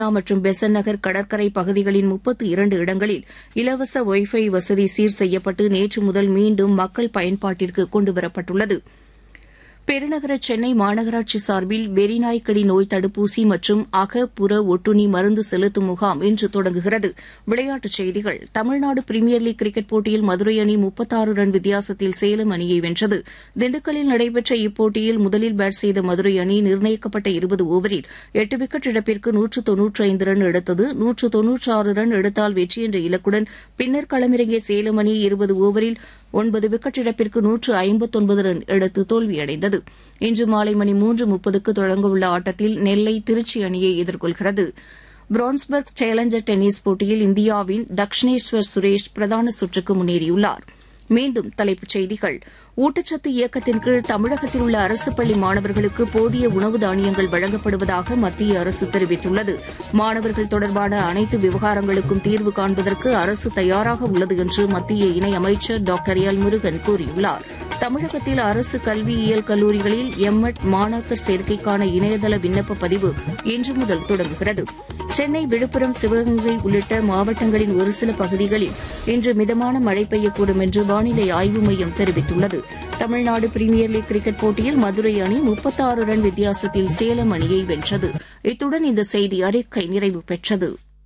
மற்றும் பெசன் நகர் கடற்கரை பகுதிகளின் முப்பத்து இரண்டு இடங்களில் இலவச ஒய்ஃபை வசதி சீர் செய்யப்பட்டு நேற்று முதல் மீண்டும் மக்கள் பயன்பாட்டிற்கு கொண்டுவரப்பட்டுள்ளது பெருநகர சென்னை மாநகராட்சி சார்பில் வெறிநாய்க்கடி நோய் தடுப்பூசி மற்றும் அக புற ஒட்டுண்ணி மருந்து செலுத்தும் முகாம் இன்று தொடங்குகிறது விளையாட்டுச் செய்திகள் தமிழ்நாடு பிரீமியர் லீக் கிரிக்கெட் போட்டியில் மதுரை அணி முப்பத்தாறு ரன் வித்தியாசத்தில் சேலம் அணியை வென்றது திண்டுக்கல்லில் நடைபெற்ற இப்போட்டியில் முதலில் பேட் செய்த மதுரை அணி நிர்ணயிக்கப்பட்ட இருபது ஓவரில் எட்டு விக்கெட் இழப்பிற்கு நூற்று தொன்னூற்று ஐந்து ரன் எடுத்தது நூற்று தொன்னூற்றாறு ரன் எடுத்தால் வெற்றி என்ற இலக்குடன் பின்னர் களமிறங்கிய சேலம் அணி இருபது ஓவரில் ஒன்பது விக்கெட் இழப்பிற்கு நூற்று ஐம்பத்தொன்பது ரன் எடுத்து தோல்வியடைந்தது இன்று மாலை மணி மூன்று முப்பதுக்கு தொடங்கவுள்ள ஆட்டத்தில் நெல்லை திருச்சி அணியை எதிர்கொள்கிறது பிரான்ஸ்பர்க் சேலஞ்சர் டென்னிஸ் போட்டியில் இந்தியாவின் தக்ஷனேஸ்வர் சுரேஷ் பிரதான சுற்றுக்கு முன்னேறியுள்ளார் மீண்டும் தலைப்புச் செய்திகள் ஊட்டச்சத்து இயக்கத்தின் கீழ் தமிழகத்தில் உள்ள அரசு பள்ளி மாணவர்களுக்கு போதிய உணவு தானியங்கள் வழங்கப்படுவதாக மத்திய அரசு தெரிவித்துள்ளது மாணவர்கள் தொடர்பான அனைத்து விவகாரங்களுக்கும் தீர்வு காண்பதற்கு அரசு தயாராக உள்ளது என்று மத்திய இணையமைச்சர் டாக்டர் எல் முருகன் கூறியுள்ளார் தமிழகத்தில் அரசு கல்வியியல் கல்லூரிகளில் எம்எட் மாணாக்கர் சேர்க்கைக்கான இணையதள விண்ணப்ப பதிவு இன்று முதல் தொடங்குகிறது சென்னை விழுப்புரம் சிவகங்கை உள்ளிட்ட மாவட்டங்களின் ஒரு சில பகுதிகளில் இன்று மிதமான மழை பெய்யக்கூடும் என்று வானிலை ஆய்வு மையம் தெரிவித்துள்ளது தமிழ்நாடு பிரீமியர் லீக் கிரிக்கெட் போட்டியில் மதுரை அணி முப்பத்தாறு ரன் வித்தியாசத்தில் சேலம் அணியை வென்றது இத்துடன் இந்த செய்தி அறிக்கை நிறைவு பெற்றது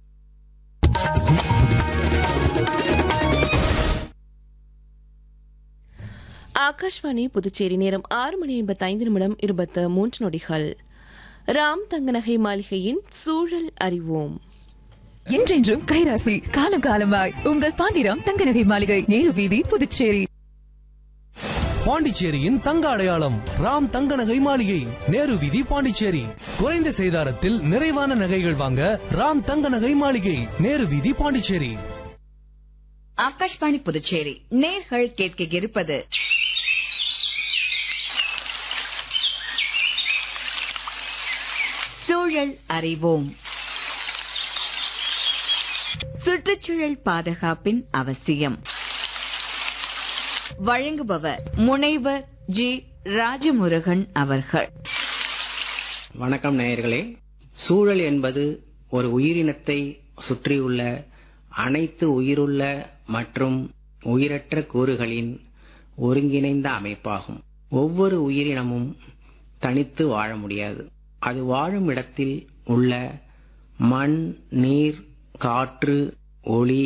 ஆகாஷ்வாணி புதுச்சேரி நேரம் ஆறு மணி ஐம்பத்தைந்து நிமிடம் இருபத்து மூன்று நொடிகள் ராம் தங்கநகை மாளிகையின் சூழல் அறிவோம் என்றென்றும் கைராசி காலம் காலமாய் உங்கள் பாண்டிராம் தங்கநகை மாளிகை நேரு வீதி புதுச்சேரி பாண்டிச்சேரியின் தங்க அடையாளம் ராம் தங்க நகை மாளிகை நேரு வீதி பாண்டிச்சேரி குறைந்த செய்தாரத்தில் நிறைவான நகைகள் வாங்க ராம் தங்க நகை மாளிகை நேரு வீதி பாண்டிச்சேரி ஆகாஷ்வாணி புதுச்சேரி நேர்கள் கேட்க இருப்பது சூழல் அறிவோம் சுற்றுச்சூழல் பாதுகாப்பின் அவசியம் வழங்குபவர் முனைவர் ஜி ராஜமுருகன் அவர்கள் வணக்கம் நேயர்களே சூழல் என்பது ஒரு உயிரினத்தை சுற்றியுள்ள அனைத்து உயிருள்ள மற்றும் உயிரற்ற கூறுகளின் ஒருங்கிணைந்த அமைப்பாகும் ஒவ்வொரு உயிரினமும் தனித்து வாழ முடியாது அது வாழும் இடத்தில் உள்ள மண் நீர் காற்று ஒளி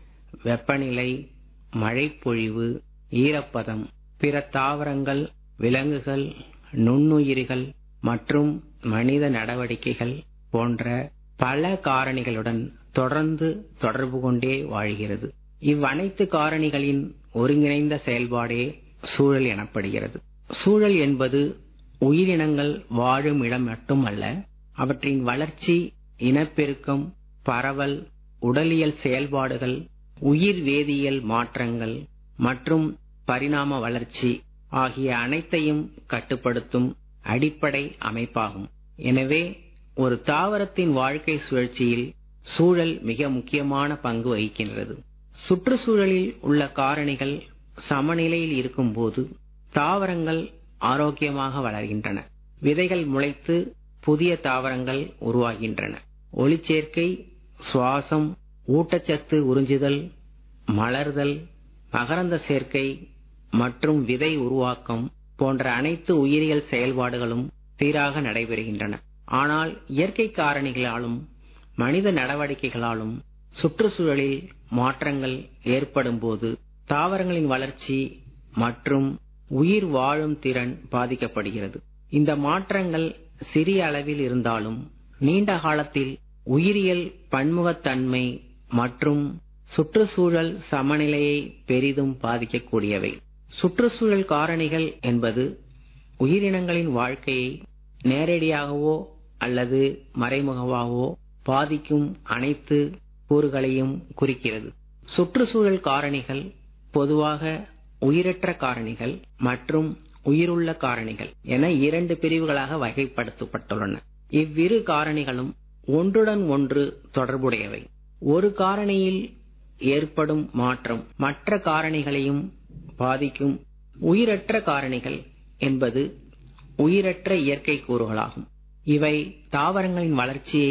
வெப்பநிலை மழைப்பொழிவு ஈரப்பதம் பிற தாவரங்கள் விலங்குகள் நுண்ணுயிரிகள் மற்றும் மனித நடவடிக்கைகள் போன்ற பல காரணிகளுடன் தொடர்ந்து தொடர்பு கொண்டே வாழ்கிறது இவ்வனைத்து காரணிகளின் ஒருங்கிணைந்த செயல்பாடே சூழல் எனப்படுகிறது சூழல் என்பது உயிரினங்கள் வாழும் இடம் மட்டுமல்ல அவற்றின் வளர்ச்சி இனப்பெருக்கம் பரவல் உடலியல் செயல்பாடுகள் உயிர் வேதியியல் மாற்றங்கள் மற்றும் பரிணாம வளர்ச்சி ஆகிய அனைத்தையும் கட்டுப்படுத்தும் அடிப்படை அமைப்பாகும் எனவே ஒரு தாவரத்தின் வாழ்க்கை சுழற்சியில் சூழல் மிக முக்கியமான பங்கு வகிக்கின்றது சுற்றுச்சூழலில் உள்ள காரணிகள் சமநிலையில் இருக்கும்போது தாவரங்கள் ஆரோக்கியமாக வளர்கின்றன விதைகள் முளைத்து புதிய தாவரங்கள் உருவாகின்றன ஒளிச்சேர்க்கை சுவாசம் ஊட்டச்சத்து உறிஞ்சுதல் மலர்தல் மகரந்த சேர்க்கை மற்றும் விதை உருவாக்கம் போன்ற அனைத்து உயிரியல் செயல்பாடுகளும் சீராக நடைபெறுகின்றன ஆனால் இயற்கை காரணிகளாலும் மனித நடவடிக்கைகளாலும் சுற்றுச்சூழலில் மாற்றங்கள் ஏற்படும் போது தாவரங்களின் வளர்ச்சி மற்றும் உயிர் வாழும் திறன் பாதிக்கப்படுகிறது இந்த மாற்றங்கள் சிறிய அளவில் இருந்தாலும் நீண்ட காலத்தில் உயிரியல் பன்முகத்தன்மை மற்றும் சுற்றுச்சூழல் சமநிலையை பெரிதும் பாதிக்கக்கூடியவை சுற்றுச்சூழல் காரணிகள் என்பது உயிரினங்களின் வாழ்க்கையை நேரடியாகவோ அல்லது மறைமுகமாகவோ பாதிக்கும் அனைத்து கூறுகளையும் குறிக்கிறது சுற்றுச்சூழல் காரணிகள் பொதுவாக உயிரற்ற காரணிகள் மற்றும் உயிருள்ள காரணிகள் என இரண்டு பிரிவுகளாக வகைப்படுத்தப்பட்டுள்ளன இவ்விரு காரணிகளும் ஒன்றுடன் ஒன்று தொடர்புடையவை ஒரு காரணியில் ஏற்படும் மாற்றம் மற்ற காரணிகளையும் பாதிக்கும் உயிரற்ற காரணிகள் என்பது உயிரற்ற இயற்கை கூறுகளாகும் இவை தாவரங்களின் வளர்ச்சியை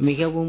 மிகவும்